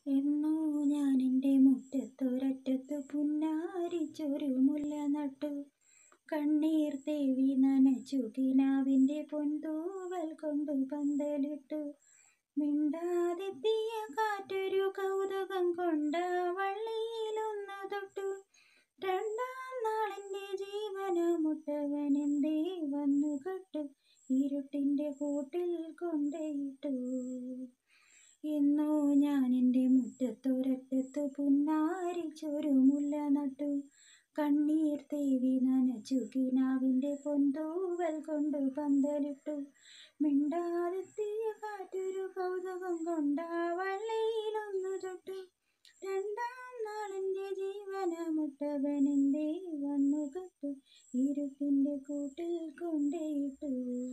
എന്നോ ഞാൻ എൻ്റെ മുറ്റത്തൊരറ്റത്ത് പുന്നാരിച്ചൊരു മുല്ല നട്ടു കണ്ണീർ തേവി നനച്ചു കിനാവിൻ്റെ പൊന്തൂവൽ കൊണ്ട് പന്തലിട്ടു മിണ്ടാതെത്തിയ കാറ്റൊരു കൗതുകം കൊണ്ട വള്ളിയിലൊന്നു തൊട്ടു രണ്ടാം നാളെൻ്റെ ജീവനമുട്ടവനെന്തേ വന്നു കട്ടു ഇരുട്ടിൻ്റെ കൂട്ടിൽ കൊണ്ടേയിട്ടു എന്നോ ഞാൻ എൻ്റെ മുറ്റത്തൊരറ്റത്ത് പുന്നാരിച്ചൊരു മുല്ല നട്ടു കണ്ണീർ തേവി നനച്ചു കിനാവിൻ്റെ പൊന്തൂവൽ കൊണ്ട് പന്തലിട്ടു മിണ്ടാതെത്തിയ കാറ്റൊരു കൗതുകം കൊണ്ട വള്ളിയിലൊന്നു തൊട്ടു രണ്ടാം നാളെൻ്റെ ജീവനമുട്ടവനെന്തേ വന്നു കട്ടു ഇരുട്ടിൻ്റെ കൂട്ടിൽ കൊണ്ടേയിട്ടു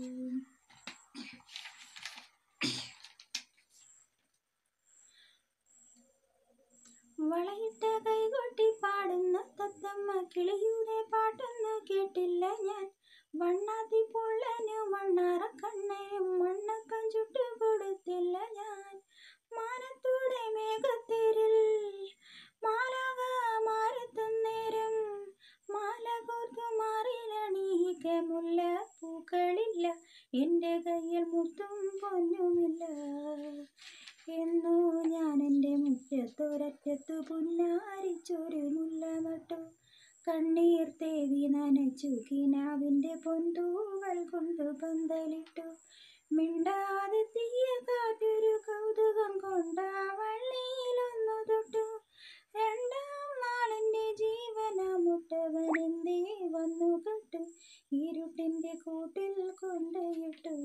വളയിട്ട കൈകൊട്ടി പാടുന്ന തത്തമ്മ കിളിയുടെ പാട്ടൊന്നു കേട്ടില്ല ഞാൻ വണ്ണാത്തി പൊള്ളനു മണ്ണാറ കണ്ണയും മണ്ണപ്പം ചുട്ടു കൊടുത്തില്ല ഞാൻ മാനത്തൂടെ മേഘത്തേരിൽ മാലാക മാരത്തുന്നേരം മാല കോർത്തു മാറിലണീക്ക മുല്ല പൂക്കളില്ല എൻ്റെ കയ്യിൽ മുത്തും പൊന്നുമില്ല എന്നോ ഞാൻ എൻ്റെ മുറ്റത്തൊരറ്റത്ത് പുന്നാരിച്ചൊരു മുല്ല നട്ടു കണ്ണീർ തേവി നനച്ചു കിനാവിൻ്റെ പൊന്തൂവൽ കൊണ്ട് പന്തലിട്ടു മിണ്ടാതെ തീയ കാറ്റൊരു കൗതുകം കൊണ്ട വള്ളിയിലൊന്നു തൊട്ടു രണ്ടാം നാളെൻ്റെ ജീവനമുട്ടവനെന്തേ വന്നു കട്ടു ഇരുട്ടിൻ്റെ കൂട്ടിൽ കൊണ്ടയിട്ടു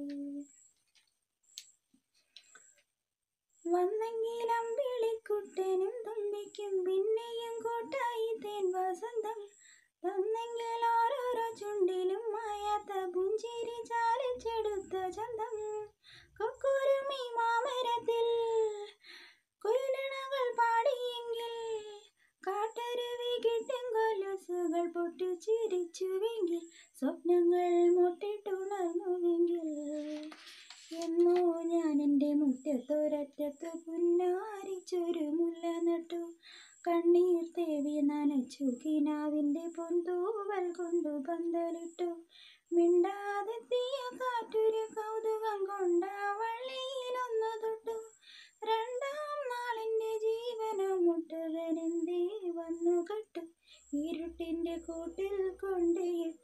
വന്നെങ്കിലും വിളിക്കുട്ടനും തുമ്പിക്കും പിന്നെയും കൂട്ടായി തേൻ വസന്തം തന്നെങ്കിൽ ഓരോരോ ചുണ്ടിലും മായാത്ത പുഞ്ചിരി ചാലിച്ചെടുത്ത ചന്തം കൊക്കുരുമി മാമരത്തിൽ കുയിലിണകൾ പാടിയെങ്കിൽ കാട്ടരുവി കിട്ടും കൊലുസുകൾ പൊട്ടിച്ചിരിച്ചുവെങ്കിൽ സ്വപ്നങ്ങൾ മുട്ടിട്ടുണർന്നുവെങ്കിൽ എന്നോ ഞാൻ എൻ്റെ മുറ്റത്തൊരറ്റത്ത് പുന്നാരിച്ചൊരു മുല്ല നട്ടു കണ്ണീർ തേവി നനച്ചു കിനാവിൻ്റെ പൊന്തൂവൽ കൊണ്ടു പന്തലിട്ടു മിണ്ടാതെ തീയ കാറ്റൊരു കൗതുകം കൊണ്ട വള്ളിയിലൊന്നു തൊട്ടു രണ്ടാം നാളിൻ്റെ ജീവനമുട്ടവനെന്തേ വന്നു കട്ടു ഇരുട്ടിൻ്റെ കൂട്ടിൽ കൊണ്ടേയിട്ടു